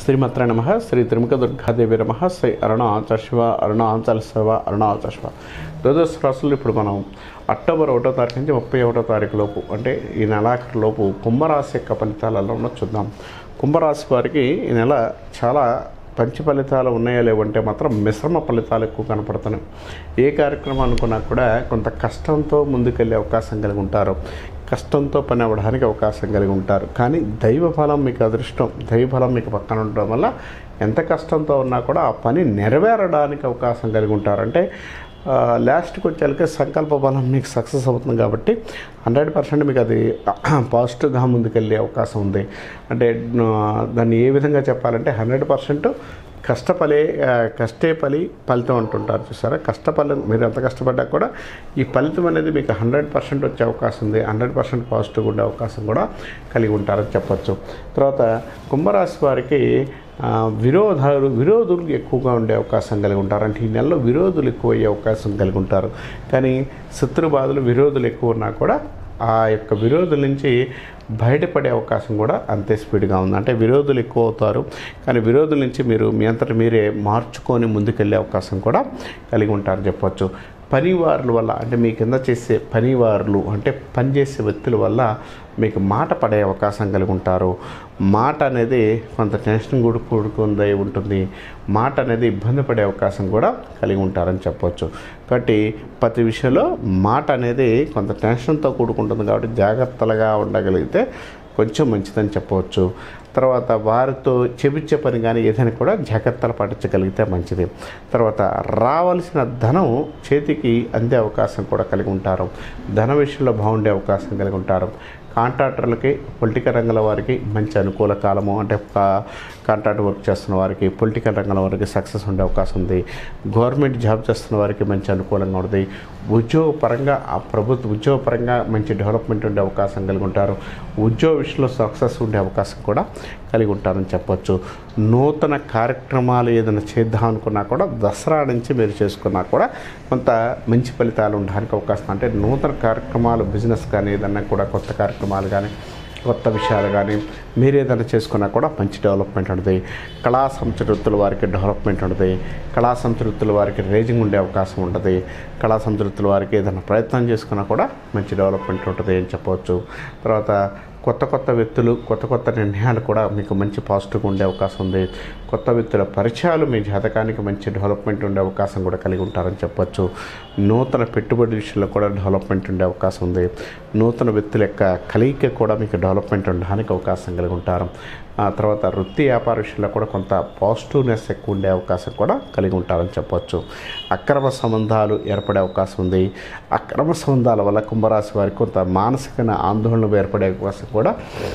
శ్రీమత్ర నమ శ్రీ త్రిముఖ దుర్గాదేవి నమ శ్రీ అరుణాచల శివ అరుణాచల శివ అరుణాచల శివ ద్వాదశ రాసులు ఇప్పుడు మనం అక్టోబర్ ఒకటో తారీఖు నుంచి ముప్పై ఒకటో తారీఖు లోపు అంటే ఈ నెలాఖరు లోపు కుంభరాశి యొక్క ఫలితాలలో ఉన్న చూద్దాం కుంభరాశి వారికి ఈ నెల చాలా మంచి ఫలితాలు ఉన్నాయా లేవంటే మాత్రం మిశ్రమ ఫలితాలు ఎక్కువ కనపడుతున్నాయి ఏ కార్యక్రమం అనుకున్నా కూడా కొంత కష్టంతో ముందుకెళ్ళే అవకాశం కలిగి ఉంటారు కష్టంతో పని అవ్వడానికి అవకాశం కలిగి ఉంటారు కానీ దైవ ఫలం మీకు అదృష్టం దైవ ఫలం మీకు పక్కన ఉండడం వల్ల ఎంత కష్టంతో ఉన్నా కూడా ఆ పని నెరవేరడానికి అవకాశం కలిగి ఉంటారు అంటే ఆ, లాస్ట్కి వచ్చేసరికి సంకల్ప బలం మీకు సక్సెస్ అవుతుంది కాబట్టి హండ్రెడ్ పర్సెంట్ మీకు అది పాజిటివ్గా ముందుకెళ్ళే అవకాశం ఉంది అంటే ఆ, దాన్ని ఏ విధంగా చెప్పాలంటే హండ్రెడ్ పర్సెంట్ కష్టపలే ఆ, కష్టే పలి ఫలితం అంటుంటారు చూసారా కష్టఫలం మీరు ఎంత కష్టపడ్డా కూడా ఈ ఫలితం అనేది మీకు హండ్రెడ్ పర్సెంట్ వచ్చే అవకాశం ఉంది హండ్రెడ్ పర్సెంట్ పాజిటివ్ ఉండే అవకాశం కూడా కలిగి ఉంటారని చెప్పొచ్చు తర్వాత కుంభరాశి వారికి ఆ, విరోధాలు విరోధులు ఎక్కువగా ఉండే అవకాశం కలిగి ఉంటారు అంటే ఈ నెలలో విరోధులు ఎక్కువ అయ్యే అవకాశం కలిగి ఉంటారు కానీ శత్రు బాధలు విరోధులు ఎక్కువ ఉన్నా కూడా ఆ యొక్క విరోధుల నుంచి బయటపడే అవకాశం కూడా అంతే స్పీడ్గా ఉంది అంటే విరోధులు ఎక్కువ అవుతారు కానీ విరోధుల నుంచి మీరు మీ అంతట మీరే మార్చుకొని ముందుకెళ్ళే అవకాశం కూడా కలిగి ఉంటారని చెప్పొచ్చు పనివారుల వల్ల అంటే మీ కింద చేసే పనివారులు అంటే పనిచేసే వ్యక్తుల వల్ల మీకు మాట పడే అవకాశం కలిగి ఉంటారు మాట అనేది కొంత టెన్షన్ కూడా కూడుకుందై ఉంటుంది మాట అనేది ఇబ్బంది పడే అవకాశం కూడా కలిగి ఉంటారని చెప్పొచ్చు కాబట్టి ప్రతి విషయంలో మాట అనేది కొంత టెన్షన్తో కూడుకుంటుంది కాబట్టి జాగ్రత్తలుగా ఉండగలిగితే కొంచెం మంచిదని చెప్పవచ్చు తర్వాత వారితో చెబిచ్చే పని కానీ ఏదైనా కూడా జాగ్రత్తలు పాటించగలిగితే మంచిది తర్వాత రావాల్సిన ధనం చేతికి అందే అవకాశం కూడా కలిగి ఉంటారు ధన విషయంలో బాగుండే అవకాశం కలిగి ఉంటారు కాంట్రాక్టర్లకి పొలిటికల్ రంగంలో వారికి మంచి అనుకూల కాలము అంటే కా- కాంట్రాక్ట్ వర్క్ చేస్తున్న వారికి పొలిటికల్ రంగంలో వారికి సక్సెస్ ఉండే అవకాశం ఉంది గవర్నమెంట్ జాబ్ చేస్తున్న వారికి మంచి అనుకూలంగా ఉంటుంది ఉద్యోగపరంగా ఆ ప్రభుత్వ ఉద్యోగపరంగా మంచి డెవలప్మెంట్ ఉండే అవకాశం కలిగి ఉంటారు ఉద్యోగ విషయంలో సక్సెస్ ఉండే అవకాశం కూడా కలిగి ఉంటారని చెప్పొచ్చు నూతన కార్యక్రమాలు ఏదైనా చేద్దాం అనుకున్నా కూడా దసరా నుంచి మీరు చేసుకున్నా కూడా కొంత మంచి ఫలితాలు ఉండడానికి అవకాశం అంటే నూతన కార్యక్రమాలు బిజినెస్ కానీ ఏదన్నా కూడా కొత్త కార్యక్రమాలు కానీ కొత్త విషయాలు కానీ మీరు ఏదైనా చేసుకున్నా కూడా మంచి డెవలప్మెంట్ ఉంటుంది కళా సంస్కృతుల వారికి డెవలప్మెంట్ ఉంటుంది కళా సంస్కృతుల వారికి రేజింగ్ ఉండే అవకాశం ఉంటుంది కళా సంస్కృతుల వారికి ఏదైనా ప్రయత్నం చేసుకున్నా కూడా మంచి డెవలప్మెంట్ ఉంటుంది అని చెప్పవచ్చు తర్వాత కొత్త కొత్త వ్యక్తులు కొత్త కొత్త నిర్ణయాలు కూడా మీకు మంచి పాజిటివ్గా ఉండే అవకాశం ఉంది కొత్త వ్యక్తుల పరిచయాలు మీ జాతకానికి మంచి డెవలప్మెంట్ ఉండే అవకాశం కూడా కలిగి ఉంటారని చెప్పొచ్చు నూతన పెట్టుబడి విషయంలో కూడా డెవలప్మెంట్ ఉండే అవకాశం ఉంది నూతన వ్యక్తుల యొక్క కలయిక కూడా మీకు డెవలప్మెంట్ ఉండడానికి అవకాశం కలిగి ఉంటారు ఆ తర్వాత వృత్తి వ్యాపార విషయంలో కూడా కొంత పాజిటివ్నెస్ ఎక్కువ ఉండే అవకాశం కూడా కలిగి ఉంటారని చెప్పొచ్చు అక్రమ సంబంధాలు ఏర్పడే అవకాశం ఉంది అక్రమ సంబంధాల వల్ల కుంభరాశి వారికి కొంత మానసిక ఆందోళన ఏర్పడే అవకాశం కూడా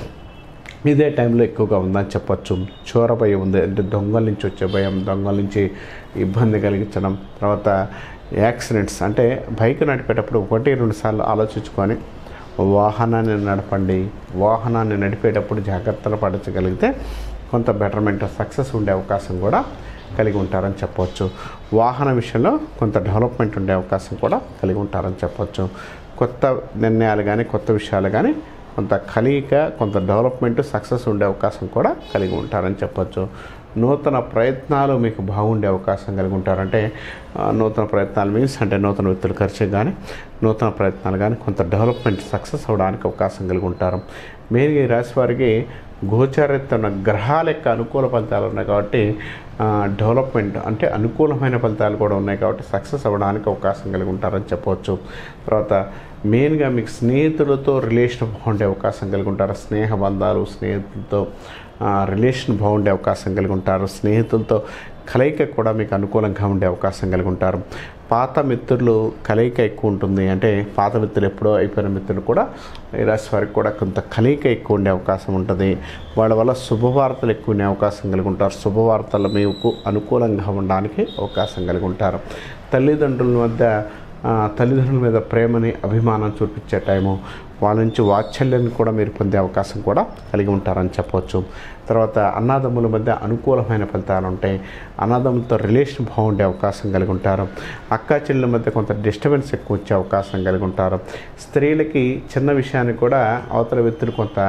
ఇదే టైంలో ఎక్కువగా ఉందని చెప్పొచ్చు చోర భయం ఉంది అంటే దొంగల నుంచి వచ్చే భయం దొంగల నుంచి ఇబ్బంది కలిగించడం తర్వాత యాక్సిడెంట్స్ అంటే బైక్ నడిపేటప్పుడు ఒకటి రెండు సార్లు ఆలోచించుకొని వాహనాన్ని నడపండి వాహనాన్ని నడిపేటప్పుడు జాగ్రత్తలు పాటించగలిగితే కొంత బెటర్మెంట్ సక్సెస్ ఉండే అవకాశం కూడా కలిగి ఉంటారని చెప్పవచ్చు వాహన విషయంలో కొంత డెవలప్మెంట్ ఉండే అవకాశం కూడా కలిగి ఉంటారని చెప్పవచ్చు కొత్త నిర్ణయాలు కానీ కొత్త విషయాలు కానీ కొంత కలయిక కొంత డెవలప్మెంట్ సక్సెస్ ఉండే అవకాశం కూడా కలిగి ఉంటారని చెప్పొచ్చు నూతన ప్రయత్నాలు మీకు బాగుండే అవకాశం కలిగి ఉంటారంటే ఆ, నూతన ప్రయత్నాలు మీన్స్ అంటే నూతన వ్యక్తుల ఖర్చు కానీ నూతన ప్రయత్నాలు కానీ కొంత డెవలప్మెంట్ సక్సెస్ అవడానికి అవకాశం కలిగి ఉంటారు మెయిన్గా ఈ రాశి వారికి గోచారిస్తున్న గ్రహాల యొక్క అనుకూల ఫలితాలు ఉన్నాయి కాబట్టి ఆ, డెవలప్మెంట్ అంటే అనుకూలమైన ఫలితాలు కూడా ఉన్నాయి కాబట్టి సక్సెస్ అవ్వడానికి అవకాశం కలిగి ఉంటారని చెప్పవచ్చు తర్వాత మెయిన్గా మీకు స్నేహితులతో రిలేషన్ బాగుండే అవకాశం కలిగి ఉంటారు స్నేహ బంధాలు స్నేహితులతో ఆ, రిలేషన్ బాగుండే అవకాశం కలిగి ఉంటారు స్నేహితులతో కలయిక కూడా మీకు అనుకూలంగా ఉండే అవకాశం కలిగి ఉంటారు పాత మిత్రులు కలయిక ఎక్కువ ఉంటుంది అంటే పాత మిత్రులు ఎప్పుడో అయిపోయిన మిత్రులు కూడా ఈ రాశి వారికి కూడా కొంత కలయిక ఎక్కువ ఉండే అవకాశం ఉంటుంది వాళ్ళ వల్ల శుభవార్తలు ఎక్కువ ఉండే అవకాశం కలిగి ఉంటారు శుభవార్తలు మీకు అనుకూలంగా ఉండడానికి అవకాశం కలిగి ఉంటారు తల్లిదండ్రుల మధ్య ఆ, తల్లిదండ్రుల మీద ప్రేమని అభిమానం చూపించే టైము వాళ్ళ నుంచి వాత్సల్యాన్ని కూడా మీరు పొందే అవకాశం కూడా కలిగి ఉంటారని చెప్పవచ్చు తర్వాత అన్నదమ్ముల మధ్య అనుకూలమైన ఫలితాలు ఉంటాయి అన్నదమ్ములతో రిలేషన్ బాగుండే అవకాశం కలిగి ఉంటారు అక్క చెల్లెల మధ్య కొంత డిస్టర్బెన్స్ ఎక్కువ వచ్చే అవకాశం కలిగి ఉంటారు స్త్రీలకి చిన్న విషయాన్ని కూడా అవతల వ్యక్తులు కొంత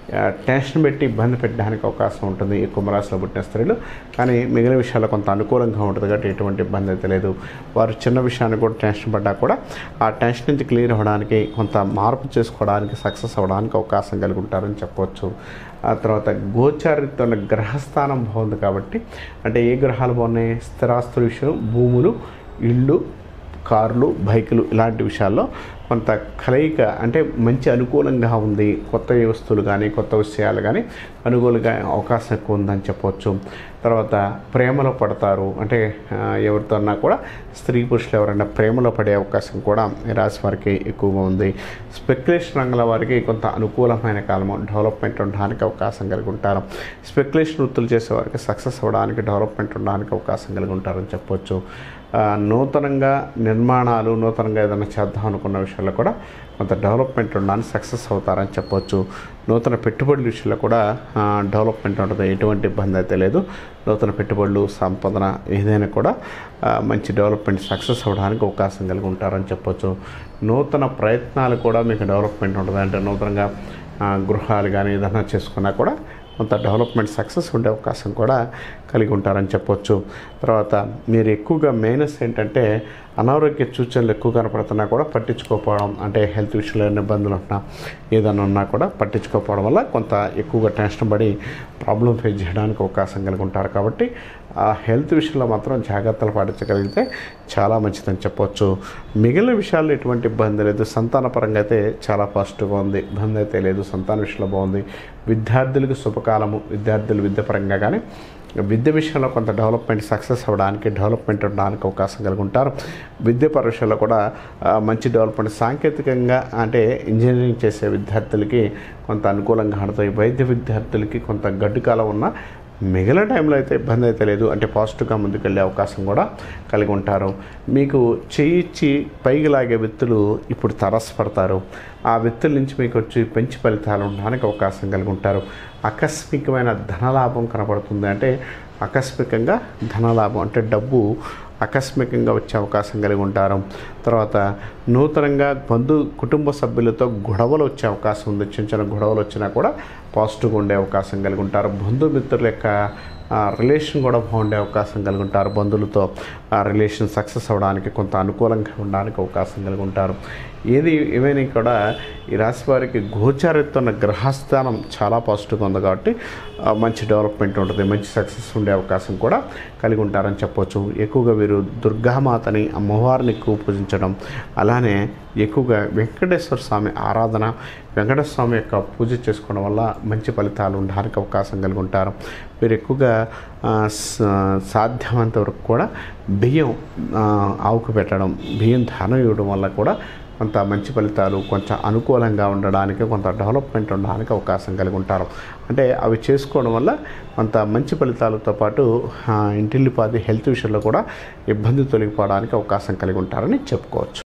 ఆ, టెన్షన్ పెట్టి ఇబ్బంది పెట్టడానికి అవకాశం ఉంటుంది ఈ కుంభరాశిలో పుట్టిన స్త్రీలు కానీ మిగిలిన విషయాల్లో కొంత అనుకూలంగా ఉంటుంది కాబట్టి ఎటువంటి ఇబ్బంది అయితే లేదు వారు చిన్న విషయాన్ని కూడా టెన్షన్ పడ్డా కూడా ఆ టెన్షన్ నుంచి క్లియర్ అవ్వడానికి కొంత మార్పు చేసుకోవడానికి సక్సెస్ అవ్వడానికి అవకాశం కలిగి ఉంటారని చెప్పవచ్చు ఆ తర్వాత గోచారితో ఉన్న గ్రహస్థానం బాగుంది కాబట్టి అంటే ఏ గ్రహాలు బాగున్నాయి స్థిరాస్తుల విషయం భూములు ఇళ్ళు కార్లు బైకులు ఇలాంటి విషయాల్లో కొంత కలయిక అంటే మంచి అనుకూలంగా ఉంది కొత్త వస్తువులు కానీ కొత్త విషయాలు కానీ అనుకూలంగా అవకాశం ఎక్కువ ఉందని చెప్పవచ్చు తర్వాత ప్రేమలో పడతారు అంటే ఆ, ఎవరితో అన్నా కూడా స్త్రీ పురుషులు ఎవరైనా ప్రేమలో పడే అవకాశం కూడా ఈ రాశి వారికి ఎక్కువగా ఉంది స్పెక్యులేషన్ రంగంలో వారికి కొంత అనుకూలమైన కాలము డెవలప్మెంట్ ఉండడానికి అవకాశం కలిగి ఉంటారు స్పెక్యులేషన్ వృత్తులు చేసే వారికి సక్సెస్ అవ్వడానికి డెవలప్మెంట్ ఉండడానికి అవకాశం కలిగి ఉంటారని చెప్పొచ్చు ఆ, నూతనంగా నిర్మాణాలు నూతనంగా ఏదైనా చేద్దాం అనుకున్న విషయాల్లో కూడా కొంత డెవలప్మెంట్ ఉండడానికి సక్సెస్ అవుతారని చెప్పొచ్చు నూతన పెట్టుబడుల విషయంలో కూడా ఆ, డెవలప్మెంట్ ఉంటుంది ఎటువంటి ఇబ్బంది అయితే లేదు నూతన పెట్టుబడులు సంపదన ఏదైనా కూడా ఆ, మంచి డెవలప్మెంట్ సక్సెస్ అవ్వడానికి అవకాశం కలిగి ఉంటారని చెప్పొచ్చు నూతన ప్రయత్నాలు కూడా మీకు డెవలప్మెంట్ ఉంటుంది అంటే నూతనంగా ఆ, గృహాలు కానీ ఏదైనా చేసుకున్నా కూడా కొంత డెవలప్మెంట్ సక్సెస్ ఉండే అవకాశం కూడా కలిగి ఉంటారని చెప్పొచ్చు తర్వాత మీరు ఎక్కువగా మైనస్ ఏంటంటే అనారోగ్య సూచనలు ఎక్కువ కనపడుతున్నా కూడా పట్టించుకోకపోవడం అంటే హెల్త్ విషయంలో ఏమైనా ఇబ్బందులు ఉన్నా ఏదైనా ఉన్నా కూడా పట్టించుకోకపోవడం వల్ల కొంత ఎక్కువగా టెన్షన్ పడి ప్రాబ్లం ఫేస్ చేయడానికి అవకాశం కలిగి ఉంటారు కాబట్టి ఆ హెల్త్ విషయంలో మాత్రం జాగ్రత్తలు పాటించగలిగితే చాలా మంచిదని చెప్పొచ్చు మిగిలిన విషయాల్లో ఎటువంటి ఇబ్బంది లేదు సంతాన పరంగా అయితే చాలా పాజిటివ్గా ఉంది ఇబ్బంది అయితే లేదు సంతాన విషయంలో బాగుంది విద్యార్థులకు శుభకాలము విద్యార్థులు విద్య పరంగా కానీ విద్య విషయంలో కొంత డెవలప్మెంట్ సక్సెస్ అవ్వడానికి డెవలప్మెంట్ ఉండడానికి అవకాశం కలిగి ఉంటారు విద్య విషయంలో కూడా ఆ, మంచి డెవలప్మెంట్ సాంకేతికంగా అంటే ఇంజనీరింగ్ చేసే విద్యార్థులకి కొంత అనుకూలంగా ఆడుతాయి వైద్య విద్యార్థులకి కొంత గడ్డు కాలం ఉన్న మిగిలిన టైంలో అయితే ఇబ్బంది అయితే లేదు అంటే పాజిటివ్గా ముందుకెళ్ళే అవకాశం కూడా కలిగి ఉంటారు మీకు చేయిచ్చి పైకి లాగే వ్యక్తులు ఇప్పుడు తరస్పడతారు ఆ వ్యక్తుల నుంచి మీకు వచ్చి పెంచి ఫలితాలు ఉండడానికి అవకాశం కలిగి ఉంటారు ఆకస్మికమైన ధనలాభం కనబడుతుంది అంటే ఆకస్మికంగా ధనలాభం అంటే డబ్బు ఆకస్మికంగా వచ్చే అవకాశం కలిగి ఉంటారు తర్వాత నూతనంగా బంధు కుటుంబ సభ్యులతో గొడవలు వచ్చే అవకాశం ఉంది చిన్న చిన్న గొడవలు వచ్చినా కూడా పాజిటివ్గా ఉండే అవకాశం కలిగి ఉంటారు బంధుమిత్రుల యొక్క ఆ, రిలేషన్ కూడా బాగుండే అవకాశం కలిగి ఉంటారు బంధువులతో ఆ రిలేషన్ సక్సెస్ అవ్వడానికి కొంత అనుకూలంగా ఉండడానికి అవకాశం కలిగి ఉంటారు ఏది ఏమైనా కూడా ఈ రాశి వారికి గోచారిస్తున్న గ్రహస్థానం చాలా పాజిటివ్గా ఉంది కాబట్టి ఆ, మంచి డెవలప్మెంట్ ఉంటుంది మంచి సక్సెస్ ఉండే అవకాశం కూడా కలిగి ఉంటారని చెప్పొచ్చు ఎక్కువగా వీరు దుర్గామాతని అమ్మవారిని ఎక్కువ పూజించడం అలానే ఎక్కువగా వెంకటేశ్వర స్వామి ఆరాధన వెంకటేశ్వర స్వామి యొక్క పూజ చేసుకోవడం వల్ల మంచి ఫలితాలు ఉండడానికి అవకాశం కలిగి ఉంటారు మీరు ఎక్కువగా ఆ, స- సాధ్యమైనంత వరకు కూడా బియ్యం ఆ, ఆవుకు పెట్టడం బియ్యం దానం ఇవ్వడం వల్ల కూడా కొంత మంచి ఫలితాలు కొంచెం అనుకూలంగా ఉండడానికి కొంత డెవలప్మెంట్ ఉండడానికి అవకాశం కలిగి ఉంటారు అంటే అవి చేసుకోవడం వల్ల కొంత మంచి ఫలితాలతో పాటు ఆ, ఇంటిల్లిపాది హెల్త్ విషయంలో కూడా ఇబ్బంది తొలగిపోవడానికి అవకాశం కలిగి ఉంటారని చెప్పుకోవచ్చు